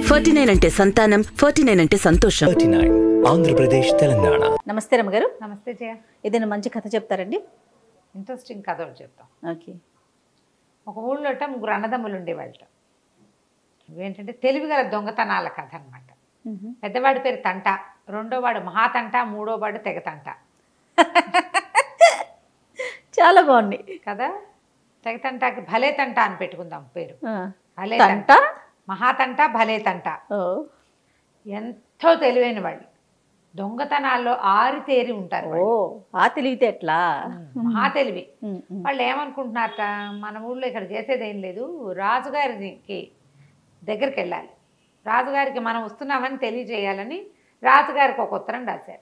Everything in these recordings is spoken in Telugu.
ఫార్టీ నైన్ అంటే సంతానం ఫార్టీ నైన్ అంటే సంతోషం థర్టీ నైన్ ఆంధ్రప్రదేశ్ తెలంగాణ నమస్తే రమ్మగారు నమస్తే జయ ఏదైనా మంచి కథ చెప్తారండి ఇంట్రెస్టింగ్ కథ ఒకటి చెప్తాం ఓకే ఒక ఊళ్ళోట ముగ్గురు అన్నదమ్ములు ఉండేవాళ్ళట ఏంటంటే తెలివిగల దొంగతనాల కథ అనమాట పెద్దవాడి పేరు తంట రెండో వాడు మహాతంట మూడో వాడు తెగతంట చాలా బాగుంది కదా తెగతంటకి భలే తంట అని పెట్టుకుందాం పేరు ఆ, భలే తంట? తంట మహాతంట భలే తంట ఓ ఎంతో తెలివైన వాళ్ళు దొంగతనాల్లో ఆరితేరి ఉంటారు ఓ ఆ తెలివితే ఎట్లా మహా తెలివి ఉమ్, ఉమ్. వాళ్ళు ఏమనుకుంటున్నారట మన ఊళ్ళో ఇక్కడ చేసేది ఏం లేదు రాజుగారికి దగ్గరికి వెళ్ళాలి రాజుగారికి మనం వస్తున్నామని తెలియజేయాలని రాజుగారికి ఒక ఉత్తరం రాశారు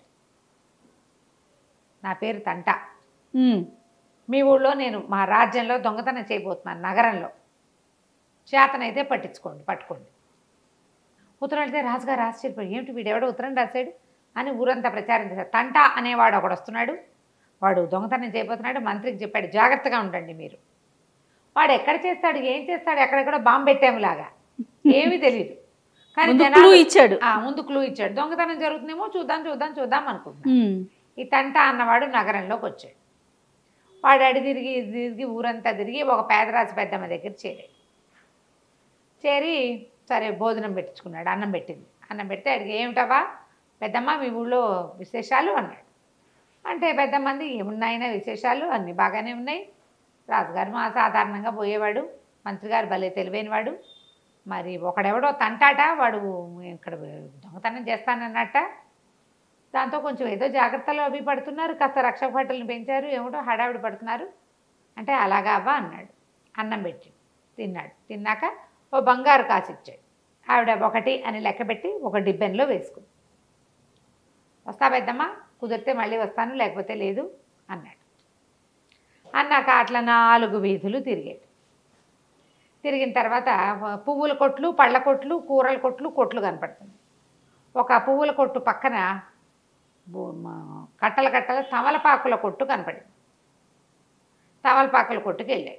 నా పేరు తంట ఉమ్, మీ ఊళ్ళో నేను మా రాజ్యంలో దొంగతనం చేయబోతున్నాను నగరంలో చేతనైతే పట్టించుకోండి పట్టుకోండి ఉత్తరం వెళ్తే రాజుగారు ఆశ్చర్యపోయి ఏమిటి వీడు ఎవడో ఉత్తరం రాశాడు అని ఊరంతా ప్రచారం చేశారు తంట అనేవాడు ఒకడు వస్తున్నాడు వాడు దొంగతనం చేయబోతున్నాడు మంత్రికి చెప్పాడు జాగ్రత్తగా ఉండండి మీరు వాడు ఎక్కడ చేస్తాడు ఏం చేస్తాడు ఎక్కడెక్కడ బాంబు పెట్టాములాగా ఏమీ తెలియదు కానీ ముందు జనాలు- clue ఇచ్చాడు. ఆ, ముందు క్లూ ఇచ్చాడు దొంగతనం జరుగుతుందేమో చూద్దాం చూద్దాం చూద్దాం అనుకుంటున్నాను ఉమ్, ఈ తంట అన్నవాడు నగరంలోకి వచ్చాడు వాడు అడి తిరిగి ఇది తిరిగి ఊరంతా తిరిగి ఒక పేదరాజు పెద్దమ్మ దగ్గర చేరాడు చేరి సరే భోజనం పెట్టించుకున్నాడు అన్నం పెట్టింది అన్నం పెడితే అడిగి ఏమిటవా పెద్దమ్మ మీ ఊళ్ళో విశేషాలు అన్నాడు అంటే పెద్దమ్మంది ఏమున్నాయినా విశేషాలు అన్నీ బాగానే ఉన్నాయి రాజుగారు మా సాధారణంగా పోయేవాడు మంత్రి గారు భలే తెలివైనవాడు మరి ఒకడెవడో తంటాట వాడు ఇక్కడ దొంగతనం చేస్తానన్నట్ట దాంతో కొంచెం ఏదో జాగ్రత్తలు అవి పడుతున్నారు కాస్త రక్షక భటులను పెంచారు ఏమిటో హడావిడి పడుతున్నారు అంటే అలాగా అవ్వ అన్నాడు అన్నం పెట్టి తిన్నాడు తిన్నాక ఓ బంగారు కాసు ఇచ్చాడు ఆవిడ ఒకటి అని లెక్క పెట్టి ఒక డిబ్బెన్లో వేసుకుంది వస్తా పెద్దమ్మా కుదిరితే మళ్ళీ వస్తాను లేకపోతే లేదు అన్నాడు అన్నాక అట్లా నాలుగు వీధులు తిరిగాడు తిరిగిన తర్వాత పువ్వుల కొట్లు పళ్ళ కొట్లు కూరల కొట్లు కొట్లు కనపడుతుంది ఒక పువ్వుల కొట్టు పక్కన బు- మా- కట్టల కట్టల తమలపాకుల కొట్టు కనపడింది తమలపాకుల కొట్టుకు వెళ్ళాడు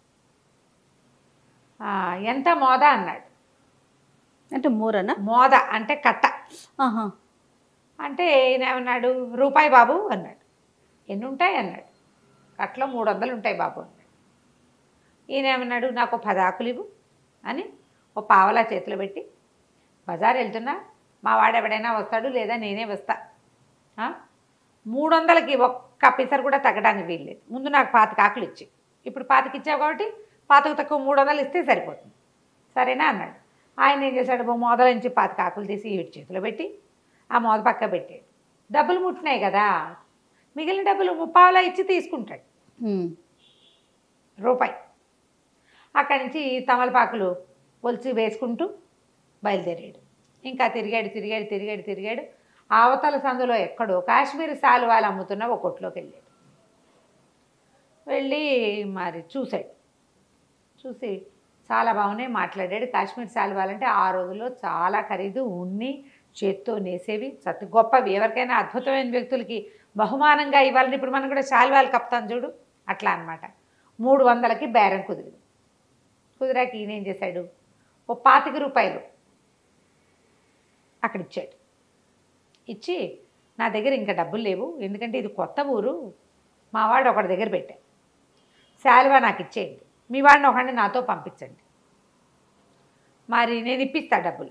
ఆ, ఎంత మోద అన్నాడు అంటే మూరనా మోద అంటే కట్ట ఆహా అంటే ఈయన ఏమన్నాడు రూపాయి బాబు అన్నాడు ఎన్ని ఉంటాయి అన్నాడు కట్టలో మూడు వందలు ఉంటాయి బాబు అన్నాడు ఈయన ఏమన్నాడు నాకు పది ఆకులు ఇవ్వు అని ఓ పావలా చేతిలో పెట్టి బజార్ వెళ్తున్నా మా వాడు ఎవడైనా వస్తాడు లేదా నేనే వస్తా ఆ? మూడు వందలకి ఒక్క పిసర్ కూడా తగ్గడానికి వీల్లేదు ముందు నాకు పాతిక ఆకులు ఇచ్చి ఇప్పుడు పాతికి ఇచ్చావు కాబట్టి పాతిక తక్కువ మూడు వందలు ఇస్తే సరిపోతుంది సరేనా అన్నాడు ఆయన ఏం చేశాడు ఓ మొదల నుంచి పాతిక ఆకులు తీసి ఈవిడ చేతిలో పెట్టి ఆ మోద పక్క పెట్టాడు డబ్బులు ముట్టినాయి కదా మిగిలిన డబ్బులు ముప్పావలా ఇచ్చి తీసుకుంటాడు ఉమ్, రూపాయి అక్కడి నుంచి తమలపాకులు ఒలిచి వేసుకుంటూ బయలుదేరాడు ఇంకా తిరిగాడు తిరిగాడు తిరిగాడు తిరిగాడు అవతల సందులో ఎక్కడో కాశ్మీరీ శాలువాలు అమ్ముతున్న ఒక కొట్లోకి వెళ్ళాడు వెళ్ళి మరి చూశాడు చూసి చాలా బాగున్నాయి మాట్లాడాడు కాశ్మీర్ శాలువాలంటే ఆ రోజుల్లో చాలా ఖరీదు ఉన్ని చేత్తో నేసేవి సత్ గొప్పవి ఎవరికైనా అద్భుతమైన వ్యక్తులకి బహుమానంగా ఇవ్వాలని ఇప్పుడు మనం కూడా శాలువాలు కప్తాం చూడు అట్లా అన్నమాట మూడు వందలకి బేరం కుదిరింది కుదిరాక ఈయన ఏం చేశాడు ఓ పాతిక రూపాయలు అక్కడ ఇచ్చాడు ఇచ్చి నా దగ్గర ఇంకా డబ్బులు లేవు ఎందుకంటే ఇది కొత్త ఊరు మా వాడు ఒకటి దగ్గర పెట్టా శాలువా నాకు ఇచ్చేయండి మీ వాడిని ఒకడిని నాతో పంపించండి మరి నేను ఇప్పిస్తా డబ్బులు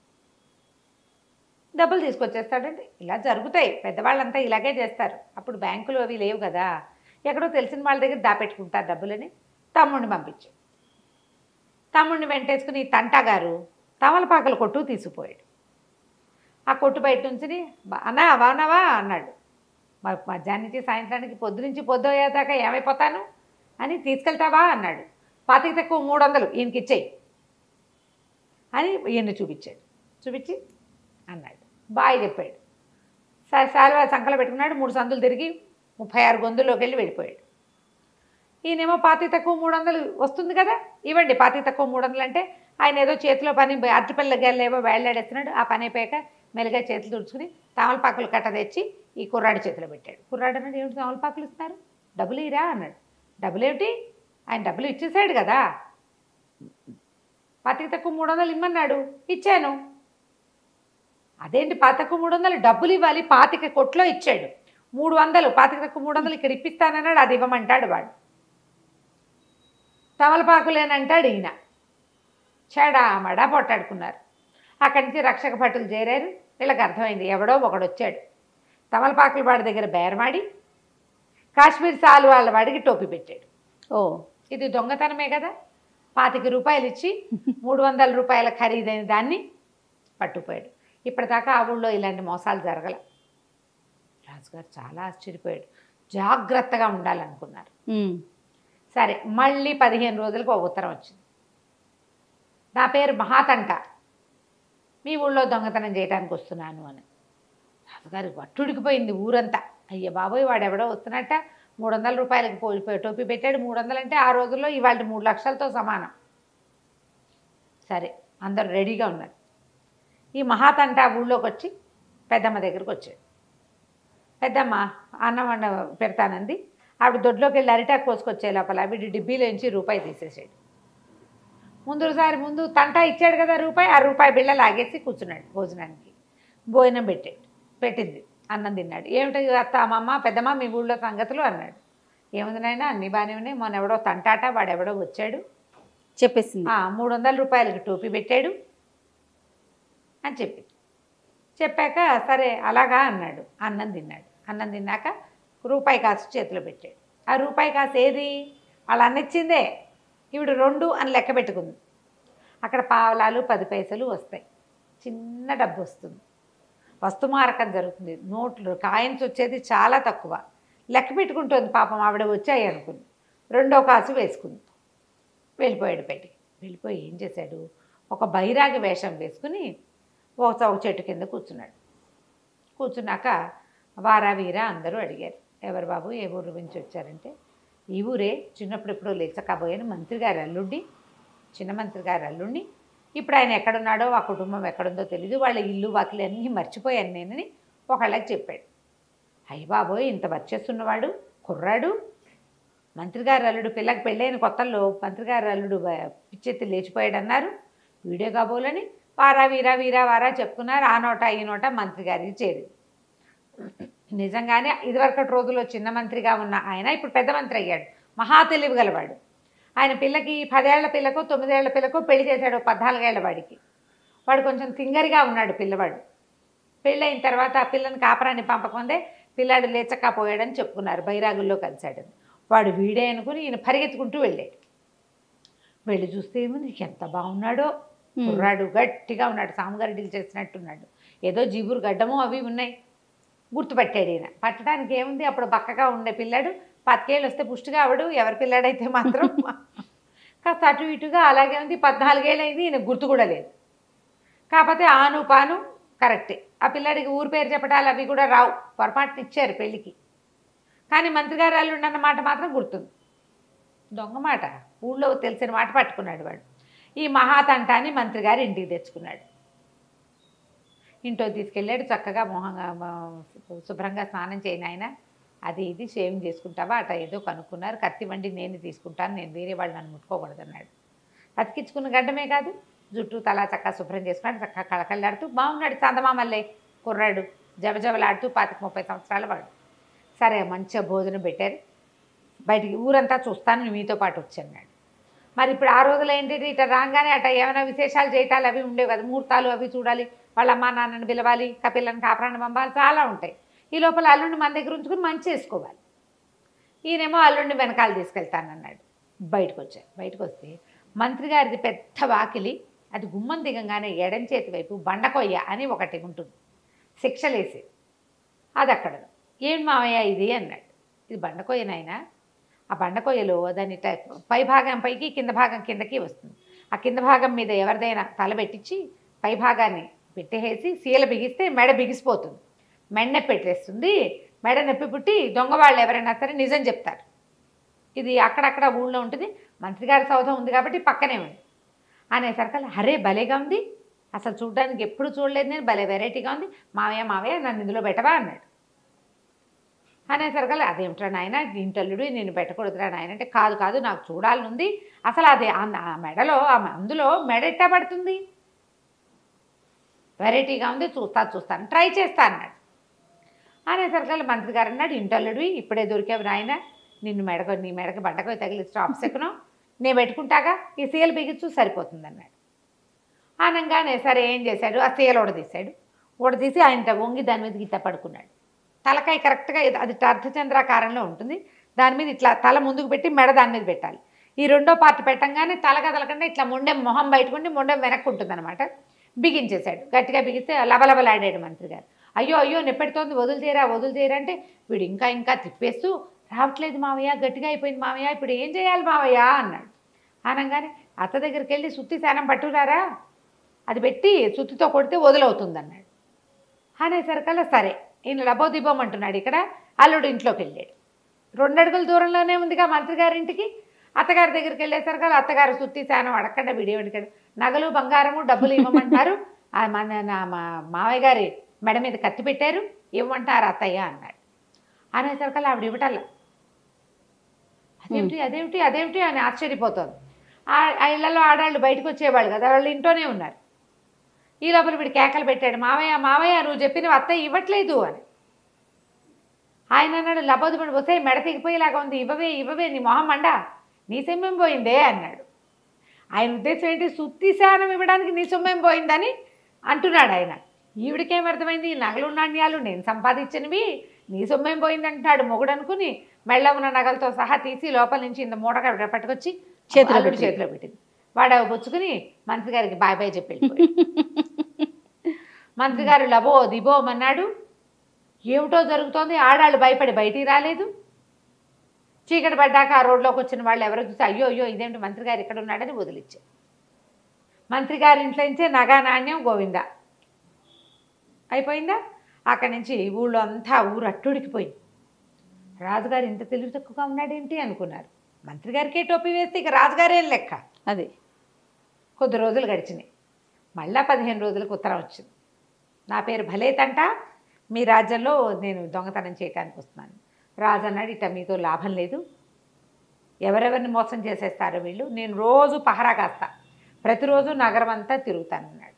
డబ్బులు తీసుకొచ్చేస్తాడండి ఇలా జరుగుతాయి పెద్దవాళ్ళంతా ఇలాగే చేస్తారు అప్పుడు బ్యాంకులు అవి లేవు కదా ఎక్కడో తెలిసిన వాళ్ళ దగ్గర దాపెట్టుకుంటారు డబ్బులని తమ్ముడిని పంపించాడు తమ్ముడిని వెంటేసుకుని ఈ తంటా గారు తమలపాకల కొట్టు తీసుకుపోయాడు ఆ కొట్టు బయట నుంచి అన్నా బాగున్నావా అన్నాడు మరి మధ్యాహ్నం నుంచి సాయంత్రానికి పొద్దు నుంచి పొద్దు అయ్యేదాకా ఏమైపోతాను అని తీసుకెళ్తావా అన్నాడు పాతిక తక్కువ మూడు వందలు ఈయనకి ఇచ్చేయి అని ఈయన చూపించాడు చూపించి అన్నాడు బాయ్ చెప్పాడు సరే సాల్వా సంకలో పెట్టుకున్నాడు మూడు సందులు తిరిగి ముప్పై ఆరు గొంతుల్లోకి వెళ్ళి వెళ్ళిపోయాడు ఈయనేమో పాతి తక్కువ మూడు వందలు వస్తుంది కదా ఇవ్వండి పాతి తక్కువ మూడు వందలు అంటే ఆయన ఏదో చేతిలో పని అరటిపల్ల గెల్లేవో వేళ్ళాడేస్తున్నాడు ఆ పని అయిపోయాక మెల్లగా చేతులు తుడుచుకుని తమలపాకులు కట్ట తెచ్చి ఈ కుర్రాడి చేతిలో పెట్టాడు కుర్రాడు అన్నాడు ఏమిటి తమలపాకులు ఇస్తున్నారు డబ్బులు ఇరా అన్నాడు డబ్బులు ఏమిటి ఆయన డబ్బులు ఇచ్చేసాడు కదా పాతిక తక్కువ మూడు వందలు ఇమ్మన్నాడు ఇచ్చాను అదేంటి పాతకు మూడు వందలు డబ్బులు ఇవ్వాలి పాతిక కొట్లో ఇచ్చాడు మూడు వందలు పాతిక తక్కువ మూడు వందలు ఇక్కడ ఇప్పిస్తానన్నాడు అది ఇవ్వమంటాడు వాడు తమలపాకులేనంటాడు ఈయన చెడా మడా పొట్టాడుకున్నారు అక్కడి నుంచి రక్షక భటులు చేరారు వీళ్ళకి అర్థమైంది ఎవడో ఒకడు వచ్చాడు తమలపాకుల వాడి దగ్గర బేరమాడి కాశ్మీర్ సాలు వాళ్ళ వాడికి టోపీ పెట్టాడు ఓ ఇది దొంగతనమే కదా పాతిక రూపాయలు ఇచ్చి మూడు వందల రూపాయల ఖరీదైన దాన్ని పట్టుకుపోయాడు ఇప్పటిదాకా ఆ ఊళ్ళో ఇలాంటి మోసాలు జరగల రాజుగారు చాలా ఆశ్చర్యపోయాడు జాగ్రత్తగా ఉండాలనుకున్నారు ఉమ్. సరే మళ్ళీ పదిహేను రోజులకు ఒక ఉత్తరం వచ్చింది నా పేరు మహాతంట మీ ఊళ్ళో దొంగతనం చేయడానికి వస్తున్నాను అని రాజుగారి వట్టుడికిపోయింది ఊరంతా అయ్య బాబోయ్ వాడెవడో వస్తున్నట్ట మూడు వందల రూపాయలకి పోయి టోపీ పెట్టాడు మూడు వందలు అంటే ఆ రోజుల్లో ఇవాళ మూడు లక్షలతో సమానం సరే అందరు రెడీగా ఉన్నారు ఈ మహాతంట ఊళ్ళోకి వచ్చి పెద్దమ్మ దగ్గరికి వచ్చాడు పెద్దమ్మ అన్నం వండ పెడతానంది ఆవిడ దొడ్లోకి వెళ్ళి అరిటాకు కోసుకొచ్చే లోపల వీడి డిబ్బీలోంచి రూపాయి తీసేసాడు ముందుసారి ముందు తంటా ఇచ్చాడు కదా రూపాయి ఆ రూపాయి బిళ్ళ లాగేసి కూర్చున్నాడు భోజనానికి భోజనం పెట్టాడు పెట్టింది అన్నం తిన్నాడు ఏమిటి అత్త అమ్మమ్మ పెద్దమ్మ మీ ఊళ్ళో సంగతులు అన్నాడు ఏముంది నాయన అన్ని బాగానే ఉన్నాయి మొన్న ఎవడో తంటాట వాడెవడో వచ్చాడు చెప్పేసింది ఆ, మూడు వందల రూపాయలకి టోపీ పెట్టాడు అని చెప్పి చెప్పాక సరే అలాగా అన్నాడు అన్నం తిన్నాడు అన్నం తిన్నాక రూపాయి కాసు చేతిలో పెట్టాడు ఆ రూపాయి కాసు ఏది వాళ్ళు అన్నిచ్చిందే ఈవిడ రెండు అని లెక్క పెట్టుకుంది అక్కడ పావలాలు పది పైసలు వస్తాయి చిన్న డబ్బు వస్తుంది వస్తుమారకం జరుగుతుంది నోట్లు కాయిన్స్ వచ్చేది చాలా తక్కువ లెక్క పెట్టుకుంటుంది పాపం ఆవిడ వచ్చాయి అనుకుంది రెండో కాసు వేసుకుంది వెళ్ళిపోయాడు బయటికి వెళ్ళిపోయి ఏం చేశాడు ఒక బైరాగి వేషం వేసుకుని ఒక చౌక చెట్టు కింద కూర్చున్నాడు కూర్చున్నాక వారా వీరా అందరూ అడిగారు ఎవరు బాబు ఏ ఊరు నుంచి వచ్చారంటే ఈ ఊరే చిన్నప్పుడు ఎప్పుడో లేచకపోయాను మంత్రి గారి అల్లుండి చిన్న మంత్రి గారి అల్లుండి ఇప్పుడు ఆయన ఎక్కడున్నాడో ఆ కుటుంబం ఎక్కడుందో తెలియదు వాళ్ళ ఇల్లు వాకిలి అన్నీ మర్చిపోయాను నేనని ఒకళ్ళకి చెప్పాడు అయ్య బాబోయ్ ఇంత వచ్చేస్తున్నవాడు కుర్రాడు మంత్రి గారు అల్లుడు పిల్లకి పెళ్ళైన కొత్తల్లో మంత్రి గారు అల్లుడు బ- పిచ్చెత్తి లేచిపోయాడు అన్నారు వీడియో కాబోలని వారా వీరా వీరా వారా చెప్పుకున్నారు ఆ నోట ఈ నోట మంత్రి గారికి చేరింది నిజంగానే ఇదివరకటి రోజుల్లో చిన్న మంత్రిగా ఉన్న ఆయన ఇప్పుడు పెద్ద మంత్రి అయ్యాడు మహా తెలివి గలవాడు ఆయన పిల్లకి పదేళ్ల పిల్లకు తొమ్మిదేళ్ల పిల్లకు పెళ్లి చేశాడు పద్నాలుగేళ్ల వాడికి వాడు కొంచెం తింగరిగా ఉన్నాడు పిల్లవాడు పెళ్ళైన తర్వాత ఆ పిల్లని కాపరాన్ని పంపకుందే పిల్లాడు లేచక్కపోయాడని చెప్పుకున్నారు బైరాగుల్లో కలిశాడని వాడు వీడే అనుకుని ఈయన పరిగెత్తుకుంటూ వెళ్ళాడు వెళ్ళి చూస్తే ఏముంది ఎంత బాగున్నాడో కుర్రాడు గట్టిగా ఉన్నాడు సాముగారెడ్డిలు చేసినట్టున్నాడు ఏదో జీబురు గడ్డము అవి ఉన్నాయి గుర్తుపట్టాడు ఈయన పట్టడానికి ఏముంది అప్పుడు బక్కగా ఉండే పిల్లాడు పతికేళ్ళు వస్తే పుష్టిగా అవడు ఎవరి పిల్లాడైతే మాత్రం కాస్త అటు ఇటుగా అలాగే ఉంది పద్నాలుగేళ్ళు అయింది ఈయన గుర్తు కూడా లేదు కాకపోతే ఆను పాను కరెక్టే ఆ పిల్లాడికి ఊరు పేరు చెప్పడాలు అవి కూడా రావు పొరపాటున ఇచ్చారు పెళ్ళికి కానీ మంత్రి గారు అల్లుండి అన్న మాట మాత్రం గుర్తుంది దొంగ మాట ఊళ్ళో తెలిసిన మాట పట్టుకున్నాడు వాడు ఈ మహాతంటాన్ని మంత్రి గారు ఇంటికి తెచ్చుకున్నాడు ఇంట్లో తీసుకెళ్ళాడు చక్కగా మొహంగా మ- శుభ్రంగా స్నానం చేయను ఆయన అది ఇది షేవింగ్ చేసుకుంటావా అట ఏదో కనుక్కున్నారు కత్తి వండి నేను తీసుకుంటాను నేను వేరే వాళ్ళు నన్ను ముట్టుకోకూడదు అన్నాడు అతికించుకున్న గడ్డమే కాదు జుట్టు తలా చక్కగా శుభ్రం చేసుకున్నాడు చక్కగా కళకళలాడుతూ బాగున్నాడు చందమామల్లే కుర్రాడు జబజబలాడుతూ పాతిక ముప్పై సంవత్సరాల వాడు సరే మంచిగా భోజనం పెట్టారు బయటికి ఊరంతా చూస్తాను మీతో పాటు వచ్చన్నాడు మరి ఇప్పుడు ఆ రోజులు ఏంటి ఇట్లా రాగానే అట్ట ఏమైనా విశేషాలు చేయటాలు అవి ఉండేవి కదా ముహూర్తాలు అవి చూడాలి వాళ్ళ అమ్మా నాన్నని పిలవాలి కపిల్లని కాపురాన్ని పంపాలి చాలా ఉంటాయి ఈ లోపల అల్లుండి మన దగ్గర ఉంచుకుని మంచి చేసుకోవాలి ఈయనేమో అల్లుండి వెనకాల తీసుకెళ్తానన్నాడు బయటకు వచ్చారు బయటకు వస్తే మంత్రి గారిది పెద్ద వాకిలి అది గుమ్మం దిగంగానే ఎడం చేతి వైపు బండకొయ్య అని ఒకటి ఉంటుంది శిక్షలేసి అది అక్కడ ఏం మావయ్య ఇది అన్నాడు ఇది బండకొయ్య నాయనా ఆ బండకొయ్యలో దాని ఇట్లా పై భాగం పైకి కింద భాగం కిందకి వస్తుంది ఆ కింద భాగం మీద ఎవరిదైనా తల పెట్టించి పై భాగాన్ని పెట్టేసి సీల బిగిస్తే మెడ బిగిసిపోతుంది మెడ నొప్పి పెట్టేస్తుంది మెడ నొప్పి పుట్టి దొంగ వాళ్ళు ఎవరైనా సరే నిజం చెప్తారు ఇది అక్కడక్కడ ఊళ్ళో ఉంటుంది మంత్రి గారి సౌధం ఉంది కాబట్టి పక్కనే ఉంది అనేసరికల్లా హరే భలేగా ఉంది అసలు చూడడానికి ఎప్పుడు చూడలేదు నేను భలే వెరైటీగా ఉంది మావయ్య మావయ్య నన్ను ఇందులో పెట్టవా అన్నాడు అనేసరికి అదేమిట్రా నాయన ఇంటల్లుడు నేను పెట్టకూడదురా నాయన అంటే కాదు కాదు నాకు చూడాలని ఉంది అసలు అది ఆ ఆ మెడలో ఆ అందులో మెడ ఎట్టా పడుతుంది వెరైటీగా ఉంది చూస్తా చూస్తాను ట్రై చేస్తా అన్నాడు అనేసరికి మంత్రి గారు అన్నాడు ఇంటల్లుడివి ఇప్పుడే దొరికావు నాయన నిన్ను మెడకు నీ మెడకి బండకు తగిలి స్టాప్స్ ఎక్కును నేను పెట్టుకుంటాగా ఈ సీఎల్ బిగించు సరిపోతుంది అన్నాడు అనగానే సరే ఏం చేశాడు ఆ సీఎల్ ఉడదీశాడు ఉడదీసి ఆయన వంగి దాని మీద గిట్ట పడుకున్నాడు తలకాయ కరెక్ట్గా ఇది- అది అర్ధచంద్రాకారంలో ఉంటుంది దాని మీద ఇట్లా తల ముందుకు పెట్టి మెడ దాని మీద పెట్టాలి ఈ రెండో పార్ట్ పెట్టంగానే తల కదలకుండా ఇట్లా మొండెం మొహం బయటకుండి మొండెం వెనక్కి ఉంటుంది అనమాట బిగించేశాడు గట్టిగా బిగిస్తే లబలబలాడాడు మంత్రి గారు అయ్యో అయ్యో నెప్పెడుతోంది వదులు చేయరా వదులు చేయరా అంటే వీడు ఇంకా ఇంకా తిప్పేస్తూ రావట్లేదు మావయ్య గట్టిగా అయిపోయింది మావయ్య ఇప్పుడు ఏం చేయాలి మావయ్య అన్నాడు అనగానే అత్త దగ్గరికి వెళ్ళి సుత్తి శానం పట్టురారా అది పెట్టి సుత్తితో కొడితే వదులవుతుంది అన్నాడు అనేసరికల్లా సరే ఈయన లబోదిబోం అంటున్నాడు ఇక్కడ అల్లుడు ఇంట్లోకి వెళ్ళాడు రెండు అడుగుల దూరంలోనే ఉందిగా మంత్రి గారి ఇంటికి అత్తగారి దగ్గరికి వెళ్ళేసరికి అత్తగారు సుత్తి శానం అడగకుండా విడియడికాడు నగలు బంగారము డబ్బులు ఇవ్వమంటారు ఆ మన నా మా మావయ్య గారి మెడ మీద కత్తి పెట్టారు ఇవ్వమంటారు అత్తయ్య అన్నాడు అనేసరికల్లా ఆవిడ ఇవ్వటల్లా అదేమిటి అదేమిటి అదేమిటి అని ఆశ్చర్యపోతుంది ఆ ఆ ఇళ్లలో ఆడాళ్ళు బయటకు వచ్చేవాళ్ళు కదా వాళ్ళు ఇంట్లోనే ఉన్నారు ఈ లోపల వీడు కేకలు పెట్టాడు మావయ్య మావయ్య నువ్వు చెప్పిన అత్తయ్య ఇవ్వట్లేదు అని ఆయన అన్నాడు లబోదు పడి వస్తే మెడ తెగిపోయేలాగా ఉంది ఇవ్వవే ఇవ్వవే నీ మొహం మండా నీ సొమ్మేం పోయిందే అన్నాడు ఆయన ఉద్దేశం ఏంటి సుత్తి శానం ఇవ్వడానికి నీ సొమ్మేం పోయిందని అంటున్నాడు ఆయన ఈవిడికేం అర్థమైంది ఈ నగలు నాణ్యాలు నేను సంపాదించినవి నీ సొమ్మేం పోయింది అంటున్నాడు మొగుడు అనుకుని మెళ్ళ ఉన్న నగలతో సహా తీసి లోపల నుంచి ఇంత మూటగా పట్టుకొచ్చి చేతిలో అల్లుడి పెట్టింది. చేతిలో పెట్టింది వాడు అవి పుచ్చుకుని మంత్రి గారికి బాయ్ బాయ్ చెప్పి వెళ్ళిపోయాడు. మంత్రి గారు లబో దిబోమన్నాడు ఏమిటో జరుగుతోంది ఆడాళ్ళు భయపడి బయటికి రాలేదు చీకటి పడ్డాక ఆ రోడ్లోకి వచ్చిన వాళ్ళు ఎవరో చూసి అయ్యో అయ్యో ఇదేమిటి మంత్రి గారు ఇక్కడ ఉన్నాడని వదిలిచ్చారు మంత్రి గారి ఇంట్లో నుంచే నగా నాణ్యం గోవింద అయిపోయిందా అక్కడి నుంచి ఊళ్ళో అంతా ఊరు అట్టుడికిపోయింది రాజుగారు ఇంత తెలివి తక్కువగా ఉన్నాడేంటి అనుకున్నారు మంత్రి గారికే టోపీ వేస్తే ఇక రాజుగారేం లెక్క అదే కొద్ది రోజులు గడిచినాయి మళ్ళా పదిహేను రోజులకు ఉత్తరం వచ్చింది నా పేరు భలేతంట మీ రాజ్యంలో నేను దొంగతనం చేయడానికి వస్తున్నాను రాజు అన్నాడు ఇట్ట మీతో లాభం లేదు ఎవరెవరిని మోసం చేసేస్తారో వీళ్ళు నేను రోజు పహరా కాస్తా ప్రతిరోజు నగరం అంతా తిరుగుతానన్నాడు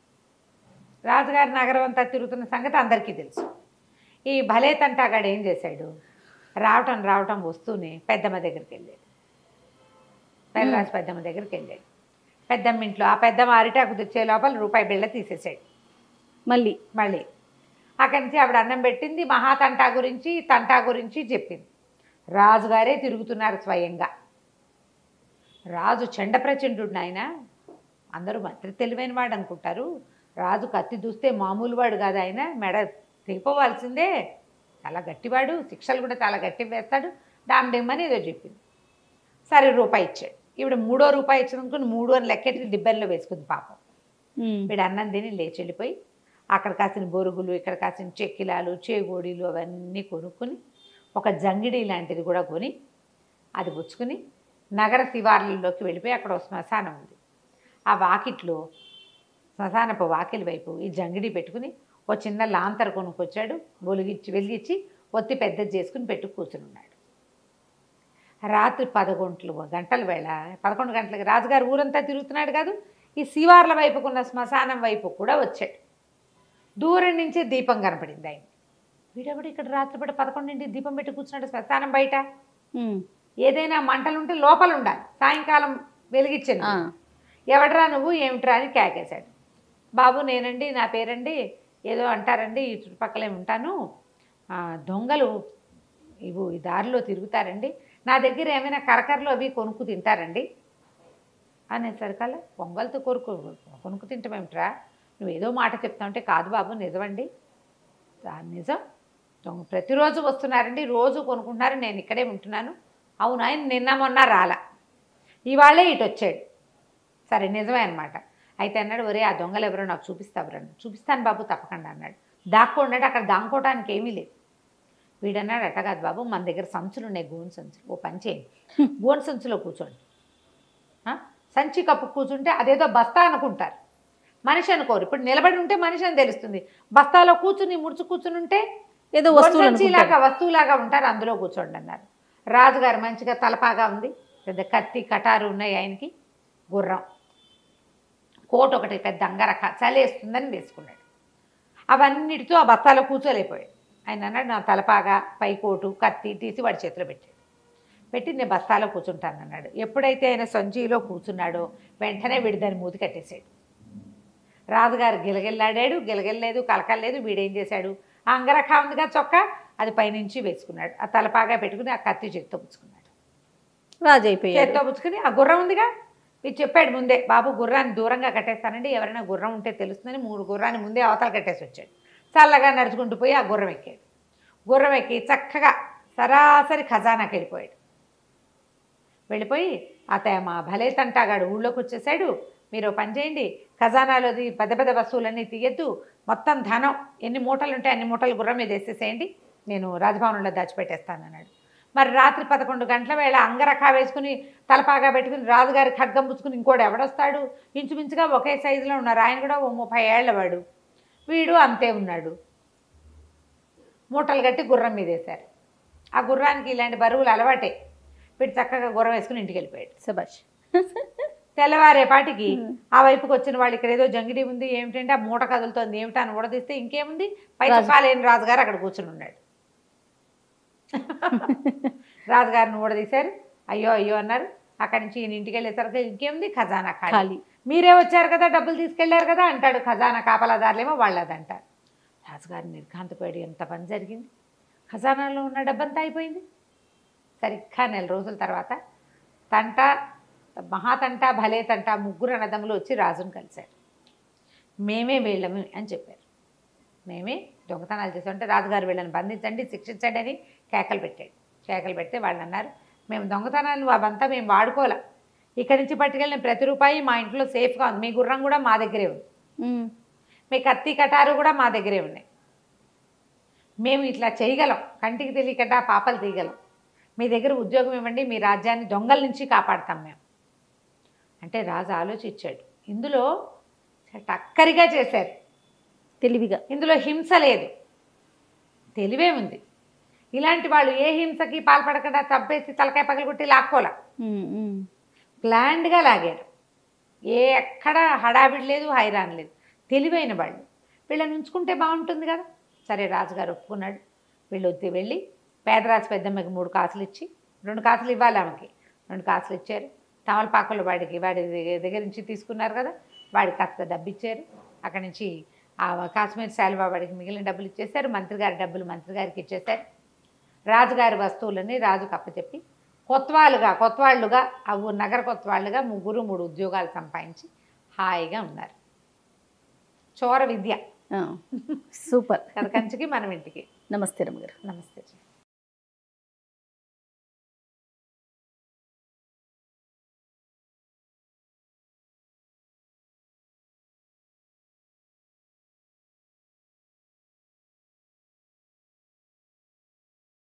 రాజుగారి నగరం అంతా తిరుగుతున్న సంగతి అందరికీ తెలుసు ఈ భలే తంటాగాడు ఏం చేశాడు రావటం రావటం వస్తూనే పెద్దమ్మ దగ్గరికి వెళ్ళాడు పెద్దరాజు పెద్దమ్మ దగ్గరికి వెళ్ళాడు పెద్దమ్మ ఇంట్లో ఆ పెద్దమ్మ అరిటాకు తెచ్చే లోపల రూపాయి బిళ్ళ తీసేసాడు మళ్ళీ మళ్ళీ అక్కడి నుంచి ఆవిడ అన్నం పెట్టింది మహా తంటా గురించి తంటా గురించి చెప్పింది రాజుగారే తిరుగుతున్నారు స్వయంగా రాజు చండప్రచండు ఆయన అందరూ మంత్రి తెలివైన వాడు అనుకుంటారు రాజు కత్తి దూస్తే మామూలు వాడు కాదు ఆయన మెడ తెగిపోవాల్సిందే చాలా గట్టివాడు శిక్షలు కూడా చాలా గట్టి వేస్తాడు డామ్ డిమ్ అని ఏదో చెప్పింది సరే రూపాయి ఇచ్చాడు ఈవిడ మూడో రూపాయి ఇచ్చినందుకు మూడు అని లెక్కెట్టి డిబ్బెన్లో వేసుకుంది పాపం ఉమ్. వీడు అన్నం తిని లేచి వెళ్ళిపోయి అక్కడ కాసిన బొరుగులు ఇక్కడ కాసిన చెక్కిలాలు చేగోడీలు అవన్నీ కొనుక్కొని ఒక జంగిడి లాంటిది కూడా కొని అది పుచ్చుకుని నగర శివార్లలోకి వెళ్ళిపోయి అక్కడ ఒక శ్మశానం ఉంది ఆ వాకిట్లో శ్మశానపు వాకిలి వైపు ఈ జంగిడి పెట్టుకుని ఓ చిన్న లాంతర కొనుక్కొచ్చాడు వెలిగించి వెలిగించి ఒత్తి పెద్దది చేసుకుని పెట్టు కూర్చుని ఉన్నాడు రాత్రి పదకొండు గంటల వేళ పదకొండు గంటలకి రాజుగారు ఊరంతా తిరుగుతున్నాడు కాదు ఈ శివార్ల వైపుకున్న శ్మశానం వైపు కూడా వచ్చాడు దూరం నుంచి దీపం కనపడింది ఆయన వీడెవడు ఇక్కడ రాత్రిపూట పదకొండింటికి దీపం పెట్టి కూర్చున్నాడు శ్మశానం బయట ఉమ్. ఏదైనా మంటలుంటే లోపల ఉండాలి సాయంకాలం వెలిగించండి ఆ. ఎవడరా నువ్వు ఏమిట్రా అని కేకేశాడు బాబు నేనండి నా పేరండి ఏదో అంటారండి ఈ చుట్టుపక్కలే ఉంటాను ఆ, దొంగలు ఇవి ఈ దారిలో తిరుగుతారండి నా దగ్గర ఏమైనా కరకరలు అవి కొనుక్కు తింటారండి అనేసరికల్లా పొంగల్తో కొరుకు కొనుక్కు తింటామేమిట్రా నువ్వు ఏదో మాట చెప్తావంటే కాదు బాబు నిజమండి "ఆ, నిజం దొంగ ప్రతిరోజు వస్తున్నారండి రోజు కొనుక్కుంటున్నారు నేను ఇక్కడే ఉంటున్నాను అవును ఆయన నిన్న మొన్న రాలా ఇవాళే ఇటు వచ్చాడు సరే నిజమే అనమాట అయితే అన్నాడు ఒరే ఆ దొంగలు ఎవరో నాకు చూపిస్తావు రండి చూపిస్తాను బాబు తప్పకుండా అన్నాడు దాక్కోండి అక్కడ దాక్కోవడానికి ఏమీ లేదు వీడన్నాడు అట్ట కాదు బాబు మన దగ్గర సంచులు ఉన్నాయి గోన్ సంచులు ఓ పని చేయండి గోన్ సంచులో కూర్చోండి ఆ? సంచి కప్పు కూర్చుంటే అదేదో బస్తా అనుకుంటారు మనిషి అనుకోరు ఇప్పుడు నిలబడి ఉంటే మనిషి అని తెలుస్తుంది బస్తాలో కూర్చుని ముడుచు కూర్చుని ఉంటే ఏదో వస్తువులు సంచిలాగా వస్తువులాగా ఉంటారు అందులో కూర్చోండి అన్నారు రాజుగారు మంచిగా తలపాగా ఉంది పెద్ద కత్తి కటారు ఉన్నాయి ఆయనకి గుర్రం కోట్ ఒకటి పెద్ద అంగరక చలేస్తుందని వేసుకున్నాడు అవన్నిటితో ఆ బస్తాలో కూర్చోలేకపోయాడు ఆయన అన్నాడు నా తలపాగా పై కోటు కత్తి తీసి వాడి చేతిలో పెట్టాడు పెట్టి నేను బస్తాలో కూర్చుంటాను అన్నాడు ఎప్పుడైతే ఆయన సంచిలో కూర్చున్నాడో వెంటనే వీడి దాన్ని మూతి కట్టేశాడు రాజుగారు గిలగిల్లాడాడు గిలగిల్లేదు కలకల్లేదు వీడేం చేశాడు ఆ అంగరఖ ఉందిగా చొక్క అది పైనుంచి వేసుకున్నాడు ఆ తలపాగా పెట్టుకుని ఆ కత్తి చేతితో పుచ్చుకున్నాడు రాజు అయిపోయాడు చేతితో పుచ్చుకుని ఆ గుర్రం ఉందిగా మీరు చెప్పాడు ముందే బాబు గుర్రాన్ని దూరంగా కట్టేస్తానండి ఎవరైనా గుర్రం ఉంటే తెలుస్తుందని మూడు గుర్రాన్ని ముందే అవతల కట్టేసి వచ్చాడు చల్లగా నడుచుకుంటూ పోయి ఆ గుర్రం ఎక్కాడు గుర్రం ఎక్కి చక్కగా సరాసరి ఖజానాకి వెళ్ళిపోయాడు వెళ్ళిపోయి అతయ మా భలే తంటాగాడు ఊళ్ళోకి వచ్చేసాడు మీరు ఓ పని చేయండి ఖజానాలోది పెద్ద పెద్ద వస్తువులన్నీ తీయద్దు మొత్తం ధనం ఎన్ని మూటలు ఉంటే అన్ని మూటలు గుర్రం మీద వేసేసేయండి నేను రాజభవనంలో దాచిపెట్టేస్తాను అన్నాడు మరి రాత్రి పదకొండు గంటల వేళ అంగరఖా వేసుకుని తలపాగా పెట్టుకుని రాజుగారి ఖడ్గం పుచ్చుకుని ఇంకోటి ఎవడొస్తాడు ఇంచుమించుగా ఒకే సైజులో ఉన్నారు ఆయన కూడా ఓ ముప్పై ఏళ్ళ వాడు వీడు అంతే ఉన్నాడు మూటలు కట్టి గుర్రం మీద వేశారు ఆ గుర్రానికి ఇలాంటి బరువులు అలవాటే వీడు చక్కగా గుర్రం వేసుకుని ఇంటికి వెళ్ళిపోయాడు సబాష్ తెల్లవారేపాటికి ఆ వైపుకి వచ్చిన వాళ్ళు ఇక్కడ ఏదో జంగిడి ఉంది ఏమిటంటే ఆ మూట కదులుతోంది ఏమిటా అని ఊడదీస్తే ఇంకేముంది పై చొక్కాలేని రాజుగారు అక్కడ కూర్చుని ఉన్నాడు రాజుగారిని ఊడదీశారు అయ్యో అయ్యో అన్నారు అక్కడి నుంచి ఈయన ఇంటికి వెళ్ళేసరికి ఇంకేముంది ఖజానా ఖాళీ ఖాళీ మీరే వచ్చారు కదా డబ్బులు తీసుకెళ్లారు కదా అంటాడు ఖజానా కాపలాదారులేమో వాళ్ళదంటారు రాజుగారు నిర్ఘాంతపోయాడు ఎంత పని జరిగింది ఖజానాలో ఉన్న డబ్బంతా అయిపోయింది సరిగ్గా నెల రోజుల తర్వాత తంట మహాతంట భలే తంట ముగ్గురు అన్నదమ్ములు వచ్చి రాజును కలిశారు మేమే వీళ్ళము అని చెప్పారు మేమే దొంగతనాలు చేసామంటే రాజుగారు వీళ్ళని బంధించండి శిక్షించండి అని కేకలు పెట్టాడు కేకలు పెడితే వాళ్ళు అన్నారు మేము దొంగతనాలు అవంతా మేము వాడుకోలే ఇక్కడి నుంచి పట్టుకెళ్ళిన ప్రతి రూపాయి మా ఇంట్లో సేఫ్గా ఉంది మీ గుర్రం కూడా మా దగ్గరే ఉంది ఉమ్. మీ కత్తి కటారు కూడా మా దగ్గరే ఉన్నాయి మేము ఇట్లా చేయగలం కంటికి తెలియకుండా పాపలు తీయగలం మీ దగ్గర ఉద్యోగం ఇవ్వండి మీ రాజ్యాన్ని దొంగల నుంచి కాపాడతాం మేము అంటే రాజు ఆలోచించాడు ఇందులో టక్కరిగా చేశారు తెలివిగా ఇందులో హింస లేదు తెలివే ఉంది ఇలాంటి వాళ్ళు ఏ హింసకి పాల్పడకుండా తప్పేసి తలకాయ పగలగొట్టి లాక్కోలే ఉమ్, ఉమ్. ప్లాండ్గా లాగారు ఏ ఎక్కడ హడావిడి లేదు హైరాన్ లేదు తెలివైన వాళ్ళు వీళ్ళని ఉంచుకుంటే బాగుంటుంది కదా సరే రాజుగారు ఒప్పుకున్నాడు వీళ్ళు వద్దు వెళ్ళి పేదరాజు పెద్దమ్మకి మూడు కాసులు ఇచ్చి రెండు కాసులు ఇవ్వాలి ఆమెకి రెండు కాసులు ఇచ్చారు తమలపాకులు వాడికి వాడి దగ్గ- దగ్గర నుంచి తీసుకున్నారు కదా వాడికి కాస్త డబ్బు ఇచ్చారు అక్కడి నుంచి ఆ కాశ్మీర్ శాలువా వాడికి మిగిలిన డబ్బులు ఇచ్చేశారు మంత్రి గారి డబ్బులు మంత్రి గారికి ఇచ్చేశారు రాజుగారి వస్తువులని రాజుకు అప్పచెప్పి కొత్వాళ్ళుగా కొత్వాళ్ళుగా ఆ ఊరు నగర కొత్వాళ్ళుగా ముగ్గురు మూడు ఉద్యోగాలు సంపాదించి హాయిగా ఉన్నారు చోర విద్య ఆ. సూపర్ కథకంచికి మనం ఇంటికి నమస్తే రమ్మగారు నమస్తే